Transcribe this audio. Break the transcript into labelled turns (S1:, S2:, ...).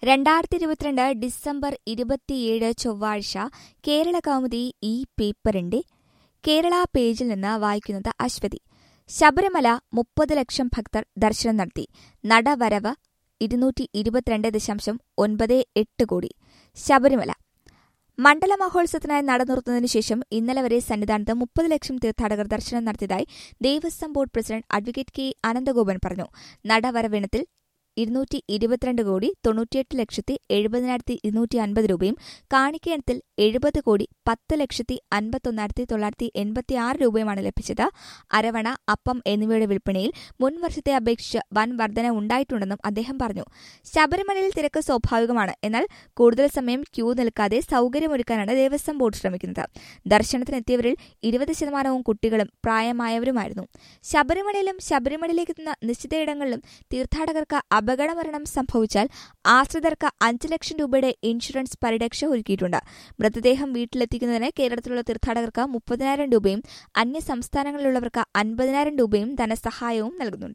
S1: രണ്ടായിരത്തി ഇരുപത്തിരണ്ട് ഡിസംബർ ഇരുപത്തിയേഴ് ചൊവ്വാഴ്ച കേരള കൗമുദി ഈ പേപ്പറിന്റെ കേരള പേജിൽ നിന്ന് വായിക്കുന്നത് അശ്വതി ശബരിമല മുപ്പത് ലക്ഷം ഭക്തർ ദർശനം നടത്തി നടവരവ് ഇരുന്നൂറ്റി ഇരുപത്തിരണ്ട് ദശാംശം ഒൻപത് എട്ട് കോടി ശബരിമല മണ്ഡല മഹോത്സവത്തിനായി നട തുറന്നതിനു ശേഷം ഇന്നലെ വരെ സന്നിധാനത്ത് മുപ്പത് ലക്ഷം തീർത്ഥാടകർ ദർശനം നടത്തിയതായി Devaswom board president advocate K Ananthagopan പറഞ്ഞു നടവരവിനത്തിൽ ഇരുന്നൂറ്റി ഇരുപത്തിരണ്ട് കോടി തൊണ്ണൂറ്റിയെട്ട് ലക്ഷത്തി എഴുപതിനായിരത്തി ഇരുന്നൂറ്റി അൻപത് രൂപയും കാണിക്കയണത്തിൽ എഴുപത് കോടി പത്ത് ലക്ഷത്തി അൻപത്തൊന്നായിരത്തി തൊള്ളായിരത്തി എൺപത്തി ആറ് രൂപയുമാണ് ലഭിച്ചത് അരവണ അപ്പം എന്നിവയുടെ വിൽപ്പനയിൽ മുൻ വർഷത്തെ അപേക്ഷിച്ച് വൻ വർധന ഉണ്ടായിട്ടുണ്ടെന്നും അദ്ദേഹം പറഞ്ഞു ശബരിമലയിൽ തിരക്ക് സ്വാഭാവികമാണ് എന്നാൽ കൂടുതൽ സമയം ക്യൂ നിൽക്കാതെ സൌകര്യമൊരുക്കാനാണ് ദേവസ്വം ബോർഡ് ശ്രമിക്കുന്നത് ദർശനത്തിനെത്തിയവരിൽ ഇരുപത് ശതമാനവും കുട്ടികളും പ്രായമായവരുമായിരുന്നു ശബരിമലയിലും ശബരിമലയിലേക്ക് എത്തുന്ന നിശ്ചിതയിടങ്ങളിലും തീർത്ഥാടകർക്ക് അപകടമരണം സംഭവിച്ചാൽ ആശ്രിതർക്ക് അഞ്ച് ലക്ഷം രൂപയുടെ ഇൻഷുറൻസ് പരിരക്ഷ ഒരുക്കിയിട്ടുണ്ട് മൃതദേഹം വീട്ടിലെത്തിക്കുന്നതിന് കേരളത്തിലുള്ള തീർത്ഥാടകർക്ക് മുപ്പതിനായിരം രൂപയും അന്യ സംസ്ഥാനങ്ങളിലുള്ളവർക്ക് അൻപതിനായിരം രൂപയും ധനസഹായവും നൽകുന്നുണ്ട്